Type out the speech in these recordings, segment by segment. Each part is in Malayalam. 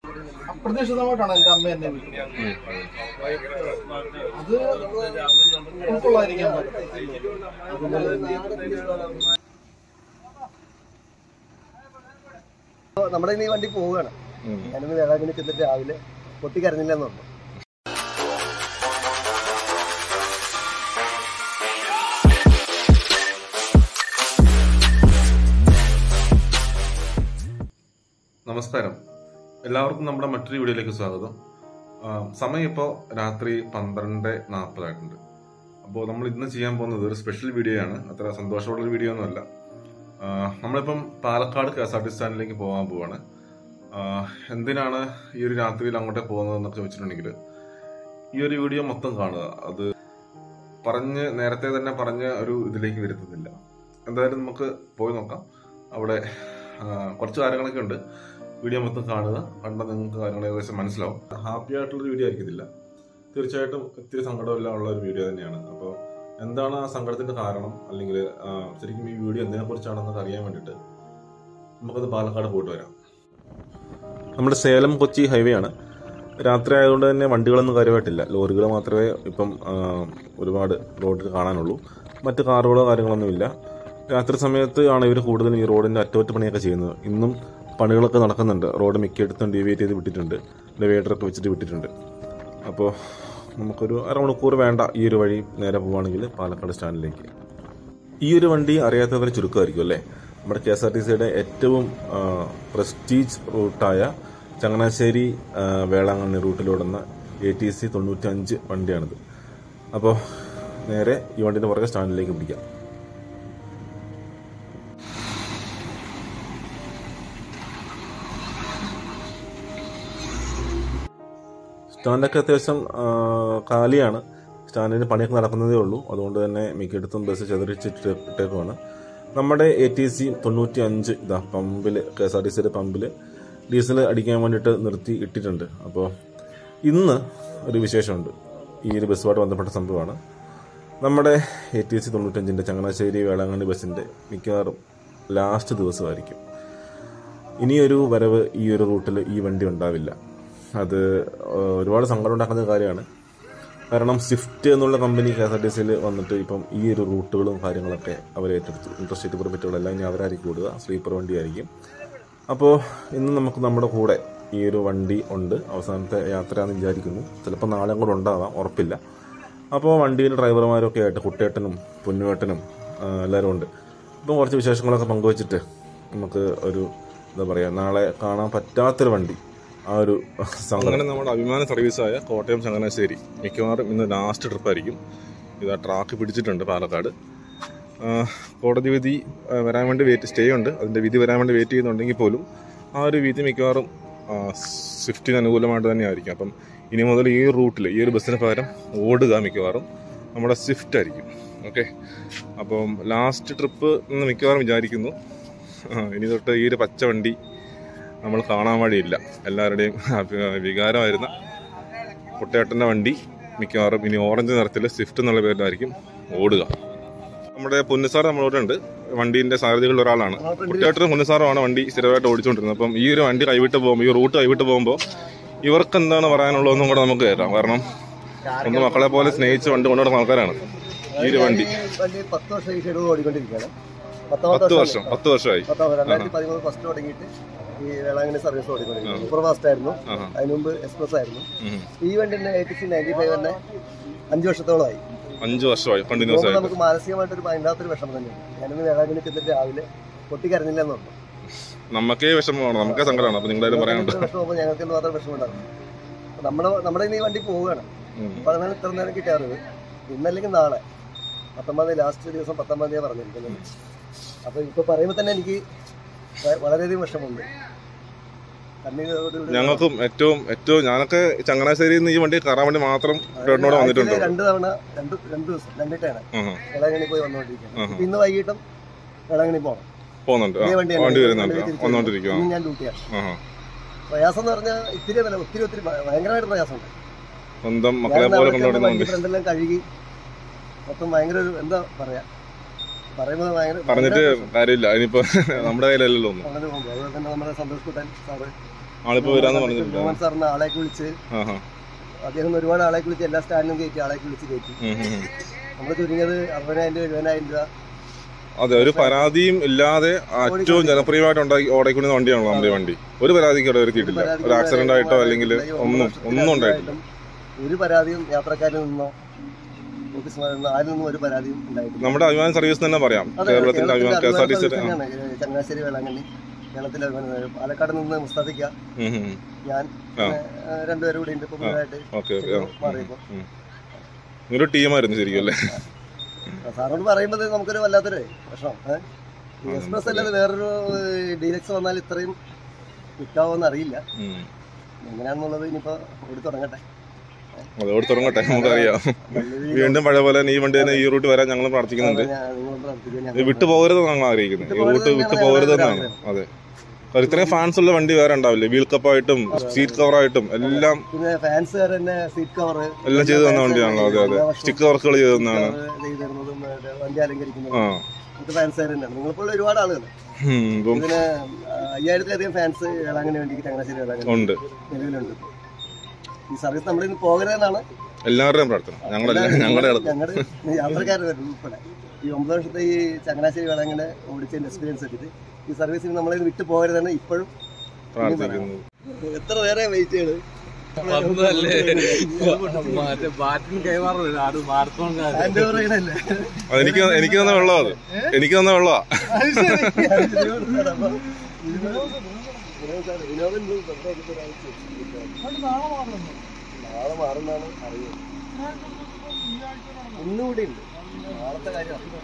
അപ്രതീക്ഷിതമായിട്ടാണ് എന്റെ അമ്മ എന്നെ വിളിക്കുന്നത് അത് ഉൾക്കൊള്ളാതിരിക്കാൻ പറ്റില്ല നമ്മുടെ ഇന്ന് ഈ വണ്ടി പോവുകയാണ് ഞാനിന്ന് വേളാങ്കണ്ണി ചെന്നിട്ട് രാവിലെ പൊട്ടിക്കരഞ്ഞില്ലെന്ന് പറഞ്ഞു നമസ്കാരം എല്ലാവർക്കും നമ്മുടെ മറ്റൊരു വീഡിയോയിലേക്ക് സ്വാഗതം ആ, സമയം ഇപ്പോൾ രാത്രി പന്ത്രണ്ട് നാൽപ്പതായിട്ടുണ്ട് അപ്പോൾ നമ്മൾ ഇന്ന് ചെയ്യാൻ പോകുന്നത് ഒരു സ്പെഷ്യൽ വീഡിയോ ആണ് അത്ര സന്തോഷമുള്ളൊരു വീഡിയോ ഒന്നുമല്ല ആ, നമ്മളിപ്പം Palakkad K S R T സ്റ്റാൻഡിലേക്ക് പോകാൻ പോവാണ് ആ, എന്തിനാണ് ഈ ഒരു രാത്രിയിൽ അങ്ങോട്ടേ പോകുന്നതെന്നൊക്കെ വെച്ചിട്ടുണ്ടെങ്കിൽ ഈ ഒരു വീഡിയോ മൊത്തം കാണുക അത് പറഞ്ഞ് നേരത്തെ തന്നെ പറഞ്ഞ ഒരു ഇതിലേക്ക് വരുത്തുന്നില്ല എന്തായാലും നമുക്ക് പോയി നോക്കാം അവിടെ ആ, കുറച്ച് കാര്യങ്ങളൊക്കെ ഉണ്ട് വീഡിയോ മൊത്തം കാണുക കണ്ട നിങ്ങൾക്ക് കാര്യങ്ങൾ ഏകദേശം മനസ്സിലാവും ഹാപ്പി ആയിട്ടുള്ളൊരു വീഡിയോ ആയിരിക്കത്തില്ല തീർച്ചയായിട്ടും ഒത്തിരി സങ്കടമെല്ലാം ഉള്ള ഒരു വീഡിയോ തന്നെയാണ് അപ്പോൾ എന്താണ് ആ സങ്കടത്തിന്റെ കാരണം അല്ലെങ്കിൽ ആ, ശരിക്കും ഈ വീഡിയോ എന്തിനെ കുറിച്ചാണെന്നൊക്കെ അറിയാൻ വേണ്ടിയിട്ട് നമുക്കത് പാലക്കാട് പോയിട്ട് വരാം നമ്മുടെ സേലം കൊച്ചി ഹൈവേ ആണ് രാത്രി ആയതുകൊണ്ട് തന്നെ വണ്ടികളൊന്നും കാര്യമായിട്ടില്ല ലോറികൾ മാത്രമേ ഇപ്പം ആ, ഒരുപാട് റോഡിൽ കാണാനുള്ളൂ മറ്റ് കാറുകളോ കാര്യങ്ങളൊന്നുമില്ല രാത്രി സമയത്ത് ആണ് ഇവർ കൂടുതലും ഈ റോഡിന്റെ അറ്റകുറ്റ പണിയൊക്കെ ചെയ്യുന്നത് ഇന്നും പണികളൊക്കെ നടക്കുന്നുണ്ട് റോഡ് മിക്കയിടത്തും ഡീവിയേറ്റ് ചെയ്ത് വിട്ടിട്ടുണ്ട് ഡിവൈഡറൊക്കെ വെച്ചിട്ട് വിട്ടിട്ടുണ്ട് അപ്പോൾ നമുക്കൊരു അരമണിക്കൂർ വേണ്ട ഈ ഒരു വഴി നേരെ പോവുകയാണെങ്കിൽ പാലക്കാട് സ്റ്റാൻഡിലേക്ക് ഈ ഒരു വണ്ടി അറിയാത്തവരെ ചുരുക്കമായിരിക്കും അല്ലേ നമ്മുടെ കെ എസ് ആർ ടി സിയുടെ ഏറ്റവും പ്രസ്റ്റീജ് റൂട്ടായ ചങ്ങനാശ്ശേരി ആ, വേളാങ്കണ്ണി റൂട്ടിലോടുന്ന എ ടി സി തൊണ്ണൂറ്റഞ്ച് വണ്ടിയാണിത് അപ്പോൾ നേരെ ഈ വണ്ടിൻ്റെ പുറകെ സ്റ്റാൻഡിലേക്ക് പിടിക്കാം സ്റ്റാൻഡൊക്കെ അത്യാവശ്യം ആ, കാലിയാണ് സ്റ്റാൻഡിന് പണിയൊക്കെ നടക്കുന്നതേ ഉള്ളൂ അതുകൊണ്ട് തന്നെ മിക്കയിടത്തും ബസ് ചെതറിച്ചിട്ട് ഇട്ടേക്കുവാണ് നമ്മുടെ എ ടി സി തൊണ്ണൂറ്റി അഞ്ച് ഇതാ പമ്പിൽ കെ എസ് ആർ ടി സിയുടെ പമ്പിൽ ഡീസൽ അടിക്കാൻ വേണ്ടിയിട്ട് നിർത്തി ഇട്ടിട്ടുണ്ട് അപ്പോൾ ഇന്ന് ഒരു വിശേഷമുണ്ട് ഈ ഒരു ബസ്സുമായിട്ട് ബന്ധപ്പെട്ട സംഭവമാണ് നമ്മുടെ എ ടി സി തൊണ്ണൂറ്റഞ്ചിൻ്റെ ചങ്ങനാശ്ശേരി വേളാങ്കണ്ണി ബസ്സിൻ്റെ മിക്കവാറും ലാസ്റ്റ് ദിവസമായിരിക്കും ഇനിയൊരു വരവ് ഈ ഒരു റൂട്ടിൽ ഈ വണ്ടി ഉണ്ടാവില്ല അത് ഏഹ്, ഒരുപാട് സങ്കടം ഉണ്ടാക്കുന്ന കാര്യമാണ് കാരണം സ്വിഫ്റ്റ് എന്നുള്ള company K S R T സിയിൽ വന്നിട്ട് ഇപ്പം ഈ ഒരു റൂട്ടുകളും കാര്യങ്ങളൊക്കെ അവർ ഏറ്റെടുത്തു ഇൻട്രസ്റ്റേറ്റ് പെർമിറ്റുകളെല്ലാം ഇനി അവരായിരിക്കും കൂടുക സ്ലീപ്പർ വണ്ടിയായിരിക്കും അപ്പോൾ ഇന്ന് നമുക്ക് നമ്മുടെ കൂടെ ഈ ഒരു വണ്ടി ഉണ്ട് അവസാനത്തെ യാത്രയാണെന്ന് വിചാരിക്കുന്നു ചിലപ്പോൾ നാളെ കൂടെ ഉണ്ടാവാം ഉറപ്പില്ല അപ്പോൾ വണ്ടിയിൽ ഡ്രൈവർമാരൊക്കെ ആയിട്ട് കുട്ടേട്ടനും പൊന്നുവേട്ടനും ആ, എല്ലാവരും ഉണ്ട് അപ്പം കുറച്ച് വിശേഷങ്ങളൊക്കെ പങ്കുവച്ചിട്ട് നമുക്ക് ഒരു എന്താ പറയുക നാളെ കാണാൻ പറ്റാത്തൊരു വണ്ടി ആ ഒരു അങ്ങനെ നമ്മുടെ അഭിമാന സർവീസായ കോട്ടയം ചങ്ങനാശ്ശേരി മിക്കവാറും ഇന്ന് ലാസ്റ്റ് ട്രിപ്പായിരിക്കും ഇതാ ട്രാക്ക് പിടിച്ചിട്ടുണ്ട് പാലക്കാട് ആ, കോടതി വിധി ആ, വരാൻ വേണ്ടി വെയിറ്റ് സ്റ്റേ ഉണ്ട് അതിൻ്റെ വിധി വരാൻ വേണ്ടി വെയിറ്റ് ചെയ്യുന്നുണ്ടെങ്കിൽ പോലും ആ ഒരു വിധി മിക്കവാറും ആ, സ്വിഫ്റ്റിന് അനുകൂലമായിട്ട് തന്നെയായിരിക്കും അപ്പം ഇനി മുതൽ ഈ റൂട്ടിൽ ഈ ഒരു ബസ്സിന് പകരം ഓടുക മിക്കവാറും നമ്മുടെ സ്വിഫ്റ്റ് ആയിരിക്കും ഓക്കെ അപ്പം ലാസ്റ്റ് ട്രിപ്പ് എന്ന് മിക്കവാറും വിചാരിക്കുന്നു ആ, ഇനി തൊട്ട് ഈ ഒരു പച്ച വണ്ടി നമ്മൾ കാണാൻ വഴിയില്ല എല്ലാവരുടെയും അഭി- വികാരമായിരുന്ന കുട്ടേട്ടൻ്റെ വണ്ടി മിക്കവാറും ഇനി ഓറഞ്ച് നിറത്തിൽ സ്വിഫ്റ്റ് എന്നുള്ള പേരിലായിരിക്കും ഓടുക നമ്മുടെ പൊന്നുസാർ നമ്മളോട് ഉണ്ട് വണ്ടീൻ്റെ സാരഥികളിൽ ഒരാളാണ് കുട്ടേട്ടനും പൊന്നുസാറുമാണ് വണ്ടി സ്ഥിരമായിട്ട് ഓടിച്ചുകൊണ്ടിരുന്നത് അപ്പം ഈ ഒരു വണ്ടി കൈവിട്ട് പോകുമ്പോൾ ഈ റൂട്ട് കൈവിട്ട് പോകുമ്പോൾ ഇവർക്ക് എന്താണ് പറയാനുള്ളതെന്നും കൂടെ നമുക്ക് കേൾക്കാം കാരണം സ്വന്തം മക്കളെ പോലെ സ്നേഹിച്ച് വണ്ടി കൊണ്ടുനടക്കുന്ന ആൾക്കാരാണ് ഈ ഒരു വണ്ടി വണ്ടി പത്ത് വർഷം ഈ ഷെഡ്യൂൾ ഓടിക്കൊണ്ടിരിക്കുകയാണ് പത്താമത്തെ പത്ത് വർഷം പത്ത് വർഷമായി പത്താമത് രണ്ടായിരത്തി പതിമൂന്ന് ഫസ്റ്റ് തുടങ്ങിയിട്ട് ഈ വേളാങ്കണ്ണി സർവീസ് ഓടിക്കൊണ്ടിരിക്കുന്നത് സൂപ്പർ ഫാസ്റ്റ് ആയിരുന്നു ആഹാ. അതിന് മുമ്പ് എക്സ്പ്രസ് ആയിരുന്നു ഉം. ഈ വണ്ടി തന്നെ എയ്റ്റി സി നയൻറ്റി ഫൈവ് തന്നെ അഞ്ച് വർഷത്തോളമായി അഞ്ച് വർഷമായി കണ്ടിന്യൂസ് പോകുമ്പോൾ ആയിട്ട് നമുക്ക് മാനസികമായിട്ടൊരു ഭയങ്കരാത്തൊരു വിഷമം തന്നെയാണ് ഞാനിന്ന് വേളാങ്കണ്ണി ചെന്നിട്ട് രാവിലെ പൊട്ടിക്കരഞ്ഞില്ലെന്ന് പറഞ്ഞു നമുക്കേ വിഷമമാണ് നമുക്കേ സങ്കടമാണ് അപ്പൊ നിങ്ങളാരും പറയാനുണ്ട് വിഷമം ഞങ്ങൾക്ക് എന്ന് മാത്രം വിഷമം ഉണ്ടാകും നമ്മുടെ നമ്മുടെ ഇന്ന് ഈ വണ്ടി പോവുകയാണ് ഉം. പതിനാല് ഇത്ര നേരം കിട്ടിയ അറിവ് ഇന്നല്ലെങ്കിൽ നാളെ പത്തൊമ്പതാം തീയതി ലാസ്റ്റ് ദിവസം പത്തൊമ്പതാം തീയതി പറഞ്ഞിരിക്കുന്നത് അപ്പൊ ഇപ്പൊ പറയുമ്പോൾ തന്നെ എനിക്ക് വ- വളരെയധികം വിഷമമുണ്ട് കണ്ണീരോട് ഞങ്ങൾക്കും ഏറ്റവും ഏറ്റവും ഞാനൊക്കെ ചങ്ങനാശ്ശേരിയിൽ നിന്ന് ഈ വണ്ടി കയറാൻ വേണ്ടി മാത്രം ചേട്ടനോട് വന്നിട്ടുണ്ട് രണ്ട് തവണ രണ്ട് രണ്ട് ദിവസം രണ്ടിട്ടാണ് ആഹാ. വേളാങ്കണ്ണി പോയി വന്നുകൊണ്ടിരിക്കുന്നത് ആഹാ. ഇപ്പൊ ഇന്ന് വൈകിട്ടും വേളാങ്കണ്ണി പോകണം പോകുന്നുണ്ട് ആ, ഇതേ വണ്ടിയാണ് വണ്ടി വരുന്നുണ്ട് വണ്ടി തിരിച്ച് വന്നോണ്ടിരിക്കുക ഇന്ന് ഞാൻ ഡ്യൂട്ടിയാണ് ആഹാ. പ്രയാസം എന്ന് പറഞ്ഞാൽ ഇത്തിരി അല്ല ഒത്തിരി ഒത്തിരി ഭ- ഭയങ്കരമായിട്ട് പ്രയാസമുണ്ട് സ്വന്തം മക്കളെ ഞാൻ പോലെ അവിടെ ചെന്ന് കൊണ്ടുവരുന്ന വണ്ടി വണ്ടി ഫ്രണ്ടെല്ലാം കഴുകി മൊത്തം ഭയങ്കര ഒരു എന്താ പറയാ പറയുന്നത് ഭയങ്കര പറഞ്ഞിട്ട് കാര്യമില്ല ഇനിയിപ്പോ നമ്മുടെ കയ്യിലല്ലല്ലോ ഒന്നും വളരെ മുമ്പ് അതുപോലെ തന്നെ നമ്മുടെ സന്തോഷ് കുട്ടൻ സാറ് ആളിപ്പോ വരാന്ന് പറഞ്ഞിട്ടുണ്ട് മോഹൻ സാറിന് ആളെ വിളിച്ച് ആ ഹാ അദ്ദേഹം ഒരുപാട് ആളെ വിളിച്ച് എല്ലാ സ്റ്റാൻഡിലും കയറ്റി ആളെ വിളിച്ച് കയറ്റി നമ്മൾ ചുരുങ്ങിയത് അറുപതിനായിരം രൂപ എഴുപതിനായിരം രൂപ അതെ ഒരു പരാതിയും ഇല്ലാതെ ഏറ്റവും ജനപ്രിയമായിട്ട് ഉണ്ടാക്കി ഓടിക്കുന്ന വണ്ടിയാണല്ലോ നമ്മുടെ ഈ വണ്ടി ഒരു പരാതിക്ക് ഇവിടെ വരുത്തിയിട്ടില്ല ഒരു ആക്സിഡന്റ് ആയിട്ടോ അല്ലെങ്കിൽ ഒന്നും ഒന്നും ഉണ്ടായിട്ടില്ല ഒരു പരാതിയും യാത്രക്കാരിൽ നിന്നോ ഓഫീസർമാരിൽ നിന്നോ ആരിൽ നിന്നും ഒരു പരാതിയും ഉണ്ടായിട്ടില്ല നമ്മുടെ അഭിമാന സർവീസ് തന്നെ പറയാം അതെ, കേരളത്തിന്റെ അഭിമാന K S R T C service തന്നെയാണ്. ഏഹ് ചങ്ങനാശ്ശേരി വേളാങ്കണ്ണി കേരളത്തിലെ അഭിമാന പാലക്കാട് നിന്ന് മുസ്താഫിക്ക ഞാൻ ആ. പിന്നെ, ഏഹ് രണ്ടുപേരും കൂടി ഉണ്ട് ഇപ്പൊ പുതുതായിട്ട് ഓക്കെ മാറിയപ്പോ ഒരു ടീമായിരുന്നു ശരിക്കും അല്ലേ സാറോട് പറയുമ്പോൾ നമുക്കൊരു വല്ലാത്തൊരു വിഷമം ഏഹ് ഈ എക്സ്പ്രസ് അല്ലാതെ വേറൊരു ഡീലക്സ് വന്നാൽ ഇത്രയും നിൽക്കാവോന്ന് അറിയില്ല ഉം. എങ്ങനെയാണെന്നുള്ളത് ഇനിയിപ്പോ ഓടി തുടങ്ങട്ടെ അതോട് തുടങ്ങട്ടെ നമുക്കറിയാം നല്ല രീതിയിൽ വീണ്ടും പഴയ പോലെ തന്നെ ഈ വണ്ടി തന്നെ ഈ റൂട്ട് വരാൻ ഞങ്ങൾ പ്രാർത്ഥിക്കുന്നുണ്ട് ഞാൻ നിങ്ങളോട് പ്രാർത്ഥിക്കുന്നു. ഇത് ഞങ്ങൾ വിട്ടു പോകരുതെന്ന് ഞങ്ങൾ ആഗ്രഹിക്കുന്നത് ഈ റൂട്ട് വിട്ടു പോകരുതെന്നാണ് അതെ കാരണം ഇത്രയും ഫാൻസ് ഉള്ള വണ്ടി വേറെ ഉണ്ടാവില്ലേ വീൽ കപ്പായിട്ടും സീറ്റ് കവറായിട്ടും എല്ലാം പിന്നെ ഫാൻസുകാർ തന്നെ സീറ്റ് കവർ എല്ലാം ചെയ്തു തന്ന വണ്ടിയാണല്ലോ അതെ അതെ സ്റ്റിക്കർ വർക്കുകൾ ചെയ്തു തന്നതാണ് ചെയ്തു തരുന്നതും ഏഹ് വണ്ടി അലങ്കരിക്കുന്നതും ആ ഇത് ഫാൻസുകാർ തന്നെയാണ് നിങ്ങളിപ്പോൾ ഒരുപാട് ആളുകൾ ഉം, ഇപ്പം ഇതിന് അയ്യായിരത്തിലധികം ഫാൻസ് വേളാങ്കണ്ണി വേണ്ടിക്ക് ചങ്ങനാശ്ശേരി വേളാങ്കണ്ണി ഉണ്ട് നിലവിലുണ്ട് ഈ സർവീസ് നമ്മുടെ ഇന്ന് പോകരുതെന്നാണ് എല്ലാവരുടെയും പ്രാർത്ഥന ഞങ്ങളെല്ലാം ഞങ്ങളുടെ അടുത്ത് ഞങ്ങളുടെ യാത്രക്കാർ ഉൾപ്പെടെ ഈ ഒമ്പത് വർഷത്തെ ഈ ചങ്ങനാശ്ശേരി വേളാങ്കണ്ണി ഓടിച്ചതിന്റെ എക്സ്പീരിയൻസ് എടുത്തിട്ട് ഈ സർവീസിന് നമ്മളെ വിട്ടു പോകരുതെന്ന് ഇപ്പോഴും പ്രാർത്ഥിക്കുന്നു എത്ര നേരെ വെയിറ്റ് ചെയ്ത് മറ്റേ ബാറ്റിന് കൈമാറുന്നില്ല അത് മാർത്തോൺ ഹാൻഡ് ഓവർ ചെയ്യണല്ലേ അതെനിക്ക് എനിക്ക് തന്ന വെള്ളം അത് എനിക്ക് തന്ന വെള്ളമാ നാളെ മാറുന്നാണ് അറിയുന്നത് ഒന്നുകൂടി ഉണ്ട് നാളത്തെ കാര്യം അറിയാം.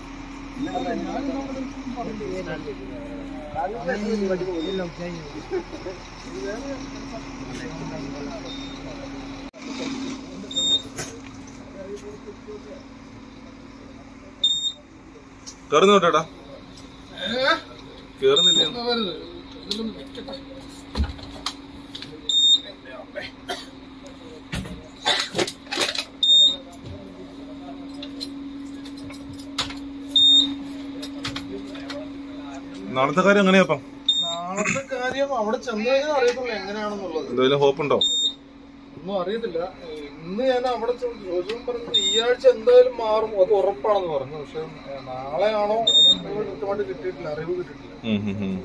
കേറുന്നു കേട്ടോടാ കേറുന്നില്ല നാളത്തെ കാര്യം എങ്ങനെയാപ്പം നാളത്തെ കാര്യം അവിടെ ചെന്ന് കഴിഞ്ഞാൽ അറിയത്തുള്ളൂ എങ്ങനെയാണെന്നുള്ളത് എന്തെങ്കിലും ഹോപ്പ് ഉണ്ടോ ഒന്നും അറിയത്തില്ല ഇന്ന് ഞാൻ അവിടെ ചെന്ന് ജോജുവും പറഞ്ഞത് ഈ ആഴ്ച എന്തായാലും മാറും അത് ഉറപ്പാണെന്ന് പറഞ്ഞു പക്ഷെ ഏഹ്, നാളെയാണോ എന്നുള്ളത് കൃത്യമായിട്ട് കിട്ടിയിട്ടില്ല അറിവ് കിട്ടിയിട്ടില്ല ഉം, ഉം, ഉം.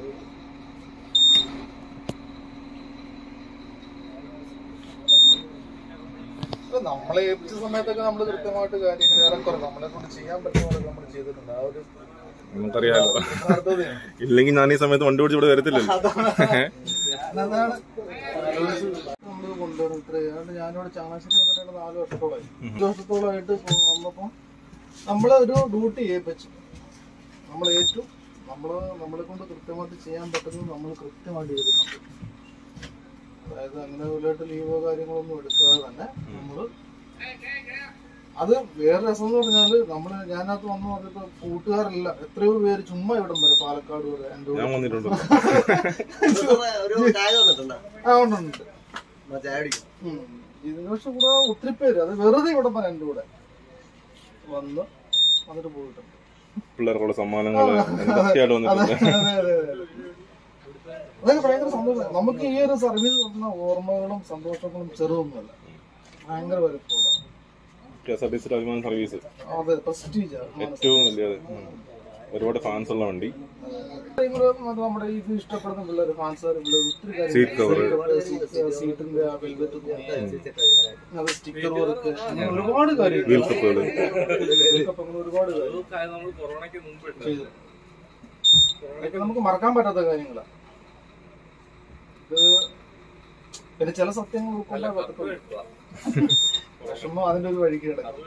അല്ല, നമ്മളെ ഏൽപ്പിച്ച സമയത്തൊക്കെ നമ്മൾ കൃത്യമായിട്ട് കാര്യങ്ങൾ ഏറെക്കുറെ നമ്മളെ കൊണ്ട് ചെയ്യാൻ പറ്റുന്നതൊക്കെ നമ്മൾ ചെയ്തിട്ടുണ്ട് ആ ഒരു നമുക്കറിയാലോ ആത്മാർത്ഥതയാണ്. ഇല്ലെങ്കിൽ ഞാൻ ഈ സമയത്ത് വണ്ടി ഓടിച്ച് ഇവിടെ വരത്തില്ലല്ലോ ഞാനതാണ് നമ്മള് കൊണ്ടുവരും ഇത്ര ഏതാണ്ട് ഞാനിവിടെ ചങ്ങനാശ്ശേരി വന്നിട്ട് നാല് വർഷത്തോളമായി അഞ്ച് വർഷത്തോളമായിട്ട് ഇപ്പം വന്നപ്പോ നമ്മളെ ഒരു ഡ്യൂട്ടി ഏൽപ്പിച്ചു നമ്മൾ ഏറ്റു നമ്മള് നമ്മളെ കൊണ്ട് കൃത്യമായിട്ട് ചെയ്യാൻ പറ്റുന്നത് നമ്മൾ കൃത്യമായിട്ട് ചെയ്തിട്ടുണ്ട് അതായത് അങ്ങനെ വലുതായിട്ട് ലീവോ കാര്യങ്ങളൊന്നും എടുക്കാതെ തന്നെ നമ്മള് അത് വേറെ രസം എന്ന് പറഞ്ഞാല് നമ്മള് ഞാനകത്ത് വന്നു പറഞ്ഞപ്പോ കൂട്ടുകാരല്ല എത്രയോ പേര് ചുമ്മാ ഇവിടം വരെ പാലക്കാട് വരെ എൻ്റെ കൂടെ ഞാൻ വന്നിട്ടുണ്ട് ഒരു ടാഗ് വന്നിട്ടുണ്ടോ ആ ഉണ്ട് ഉണ്ട് ചായ കുടിക്കും ഉം. ഇതിന് പക്ഷെ കൂടെ ഒത്തിരി പേര് അത് വെറുതെ ഇവിടെ പറയാൻ എൻ്റെ കൂടെ വന്ന് വന്നിട്ട് പോയിട്ടുണ്ട് പിള്ളേർക്കുള്ള സമ്മാനങ്ങള് എന്തൊക്കെയാണ് അതെ വന്നിട്ടുണ്ട് അതെ അതെ അതെ. അതൊക്കെ ഭയങ്കര സന്തോഷം നമുക്ക് ഈ ഒരു സർവീസ് തന്ന ഓർമ്മകളും സന്തോഷങ്ങളും ചെറുതൊന്നുമല്ല ഭയങ്കര വലുപ്പമുള്ള K S R T C അഭിമാന സർവീസ് അതെ പ്രസ്റ്റീജ് ഏറ്റവും വലിയത് ഉം. ഒരുപാട് ഫാൻസ് ഉള്ള വണ്ടി നമ്മുടെ ഇത് ഇഷ്ടപ്പെടുന്ന പിള്ളേർ ഫാൻസുകാർ പിള്ളേർ ഒത്തിരി സീറ്റ് കവർ കാര്യങ്ങൾ സീറ്റിന്റെ ആ വെൽവെറ്റ് അത് സ്റ്റിക്കർ വർക്ക് അങ്ങനെ ഒരുപാട് കാര്യങ്ങൾ വീൽ കപ്പുകൾ ഇതൊക്കെ അങ്ങനെ ഒരുപാട് കാര്യം ചെയ്തു. ഇതൊക്കെ നമുക്ക് മറക്കാൻ പറ്റാത്ത കാര്യങ്ങളാണ് ഇത് പിന്നെ ചില സത്യങ്ങൾ ഉൾക്കൊള്ളാൻ പറ്റത്തുള്ളൂ വിഷമം അതിന്റെ ഒരു വഴിക്ക് കിടക്കും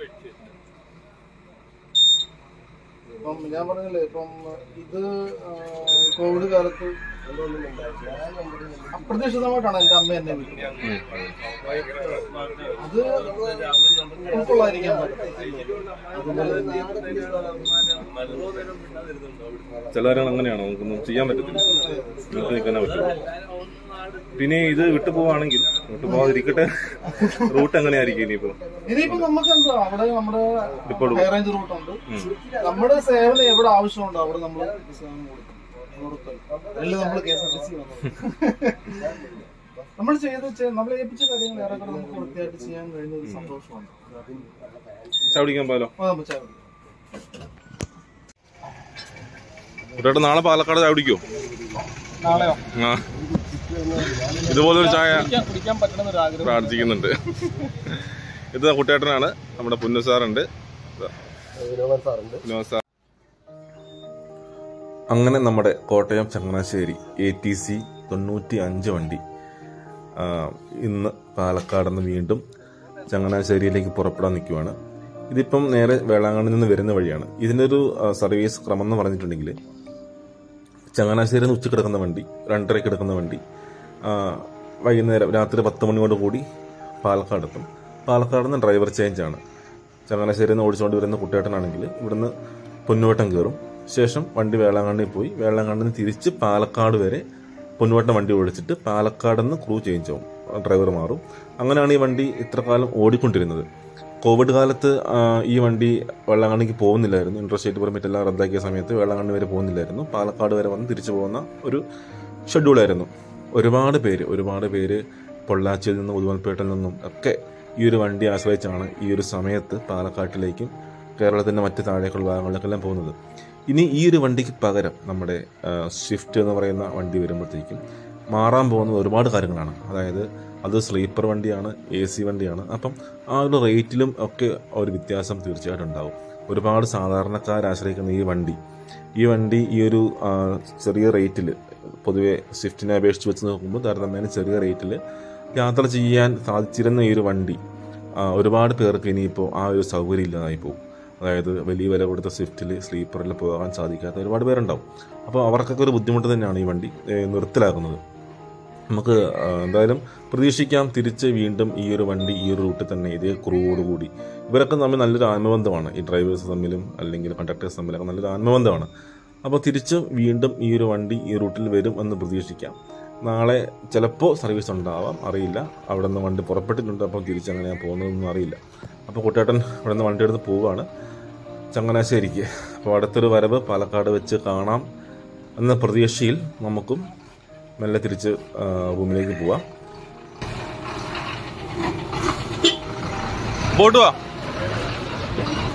ഇപ്പം ഞാൻ പറഞ്ഞില്ലേ ഇപ്പം ഇത് ആ, കോവിഡ് കാലത്ത് അപ്രതീക്ഷിതമായിട്ടാണ് എന്റെ അമ്മ എന്നെ വിളിക്കുന്നത് അത് ഉൾക്കൊള്ളാതിരിക്കാൻ പറ്റില്ല ചില കാര്യങ്ങൾ അങ്ങനെയാണ് നമുക്കൊന്നും ചെയ്യാൻ പറ്റത്തില്ല നമുക്ക് നിൽക്കാനേ പറ്റുള്ളൂ പിന്നെ ഇത് വിട്ടു പോവാണെങ്കിൽ വിട്ടു പോവാതിരിക്കട്ടെ റൂട്ട് എങ്ങനെയായിരിക്കും ഇനിയിപ്പോ ഇനിയിപ്പോ നമുക്ക് എന്താ അവിടെ നമ്മുടെ ഇപ്പോൾ ഹൈ റേഞ്ച് റൂട്ട് ഉണ്ട് നമ്മുടെ സേവനം എവിടെ ആവശ്യമുണ്ടോ അവിടെ നമ്മൾ സേവനം കൊടുക്കും അതിൽ നമ്മൾ K S R T C നമ്മൾ ചെയ്ത് ചെ- നമ്മൾ ഏൽപ്പിച്ച കാര്യങ്ങൾ ഏറെക്കുറെ നമുക്ക് വൃത്തിയായിട്ട് ചെയ്യാൻ കഴിഞ്ഞ ഒരു സന്തോഷമുണ്ട് ചവിടിക്കാൻ പോലോ ആ, നമുക്ക് ചായ കുടിക്കാം. കുട്ടിയേട്ടൻ നാളെ പാലക്കാട് ചവിടിക്കോ നാളെയോ ആ ഇതുപോലൊരു ചായ കുടിക്കാൻ- കുടിക്കാൻ പറ്റണമെന്ന് ഒരു ആഗ്രഹം പ്രാർത്ഥിക്കുന്നുണ്ട് ഇത് കുട്ടിയേട്ടനാണ് നമ്മുടെ പുന്നു സാറുണ്ട് വിനോദൻ സാറുണ്ട് വിനോദ് സാർ അങ്ങനെ നമ്മുടെ Kottayam Changanassery A T C തൊണ്ണൂറ്റി അഞ്ച് വണ്ടി ആ, ഇന്ന് പാലക്കാട് നിന്ന് വീണ്ടും ചങ്ങനാശ്ശേരിയിലേക്ക് പുറപ്പെടാൻ നിൽക്കുവാണ് ഇതിപ്പം നേരെ വേളാങ്കണ്ണിൽ നിന്ന് വരുന്ന വഴിയാണ് ഇതിൻ്റെ ഒരു ആ, സർവീസ് ക്രമം എന്ന് പറഞ്ഞിട്ടുണ്ടെങ്കിൽ ചങ്ങനാശ്ശേരിയിൽ നിന്ന് ഉച്ചയ്ക്ക് കിടക്കുന്ന വണ്ടി രണ്ടരയ്ക്ക് കിടക്കുന്ന വണ്ടി ആ, വൈകുന്നേരം രാത്രി പത്ത് മണിയോട് കൂടി പാലക്കാട് എത്തും പാലക്കാട് നിന്ന് ഡ്രൈവർ ചേഞ്ചാണ് ചങ്ങനാശ്ശേരിയിൽ നിന്ന് ഓടിച്ചുകൊണ്ട് വരുന്ന കുട്ടേട്ടനാണെങ്കിൽ ഇവിടുന്ന് പൊന്നുവട്ടം കയറും ശേഷം വണ്ടി വേളാങ്കണ്ണി പോയി വേളാങ്കണ്ണിൽ നിന്ന് തിരിച്ച് പാലക്കാട് വരെ പൊന്നുവട്ടം വണ്ടി ഓടിച്ചിട്ട് പാലക്കാട് നിന്ന് ക്രൂ ചേഞ്ച് ആവും ഡ്രൈവർ മാറും അങ്ങനെയാണ് ഈ വണ്ടി ഇത്ര കാലം ഓടിക്കൊണ്ടിരുന്നത് കോവിഡ് കാലത്ത് ആ, ഈ വണ്ടി വെള്ളാങ്കണ്ണിക്ക് പോകുന്നില്ലായിരുന്നു ഇൻട്രസ്റ്റേറ്റ് പെർമിറ്റ് എല്ലാം റദ്ദാക്കിയ സമയത്ത് വെള്ളാങ്കണ്ണി വരെ പോകുന്നില്ലായിരുന്നു പാലക്കാട് വരെ വന്ന് തിരിച്ചു പോകുന്ന ഒരു ഷെഡ്യൂളായിരുന്നു ഒരുപാട് പേര് ഒരുപാട് പേര് പൊള്ളാച്ചിയിൽ നിന്നും ഉദുമൽപേട്ടിൽ നിന്നും ഒക്കെ ഈ ഒരു വണ്ടി ആശ്രയിച്ചാണ് ഈ ഒരു സമയത്ത് പാലക്കാട്ടിലേക്കും കേരളത്തിൻ്റെ മറ്റ് താഴേക്കുള്ള ഭാഗങ്ങളിലേക്കെല്ലാം പോകുന്നത് ഇനി ഈ ഒരു വണ്ടിക്ക് പകരം നമ്മുടെ ആ, സ്വിഫ്റ്റ് എന്ന് പറയുന്ന വണ്ടി വരുമ്പോഴത്തേക്കും മാറാൻ പോകുന്നത് ഒരുപാട് കാര്യങ്ങളാണ് അതായത് അത് സ്ലീപ്പർ വണ്ടിയാണ് എ സി വണ്ടിയാണ് അപ്പം ആ ഒരു റേറ്റിലും ഒക്കെ ഒരു വ്യത്യാസം തീർച്ചയായിട്ടും ഉണ്ടാവും ഒരുപാട് സാധാരണക്കാർ ആശ്രയിക്കുന്ന ഈ വണ്ടി ഈ വണ്ടി ഈ ഒരു ആ, ചെറിയ റേറ്റിൽ പൊതുവെ സ്വിഫ്റ്റിനെ അപേക്ഷിച്ച് വെച്ച് നോക്കുമ്പോൾ താരതമ്യേന ചെറിയ റേറ്റിൽ യാത്ര ചെയ്യാൻ സാധിച്ചിരുന്ന ഈ ഒരു വണ്ടി ആ, ഒരുപാട് പേർക്ക് ഇനിയിപ്പോൾ ആ ഒരു സൗകര്യം ഇല്ലാതായി പോകും അതായത് വലിയ വില കൊടുത്ത സ്വിഫ്റ്റിൽ സ്ലീപ്പറിൽ പോകാൻ സാധിക്കാത്ത ഒരുപാട് പേരുണ്ടാവും അപ്പോൾ അവർക്കൊക്കെ ഒരു ബുദ്ധിമുട്ട് തന്നെയാണ് ഈ വണ്ടി ഏ, നിർത്തലാക്കുന്നത് നമുക്ക് ആ, എന്തായാലും പ്രതീക്ഷിക്കാം തിരിച്ച് വീണ്ടും ഈ ഒരു വണ്ടി ഈ ഒരു റൂട്ടിൽ തന്നെ ഇതേ ക്രൂവോടുകൂടി ഇവരൊക്കെ തമ്മിൽ നല്ലൊരു ആത്മബന്ധമാണ് ഈ ഡ്രൈവേഴ്സ് തമ്മിലും അല്ലെങ്കിൽ കണ്ടക്ടേഴ്സ് തമ്മിലൊക്കെ നല്ലൊരു ആത്മബന്ധമാണ് അപ്പോൾ തിരിച്ച് വീണ്ടും ഈ ഒരു വണ്ടി ഈ റൂട്ടിൽ വരും എന്ന് പ്രതീക്ഷിക്കാം നാളെ ചിലപ്പോൾ സർവീസ് ഉണ്ടാവാം അറിയില്ല അവിടെ നിന്ന് വണ്ടി പുറപ്പെട്ടിട്ടുണ്ട് അപ്പോൾ തിരിച്ച് എങ്ങനെയാണ് പോകുന്നതെന്നൊന്നും അറിയില്ല അപ്പോൾ കുട്ടേട്ടൻ ഇവിടെ നിന്ന് വണ്ടി എടുത്ത് പോവുകയാണ് ചങ്ങനാശ്ശേരിക്ക് അപ്പോൾ അടുത്തൊരു വരവ് പാലക്കാട് വെച്ച് കാണാം എന്ന പ്രതീക്ഷയിൽ നമുക്കും മെല്ലെ തിരിച്ച് ആ, റൂമിലേക്ക് പോവാം പോട്ട് വാ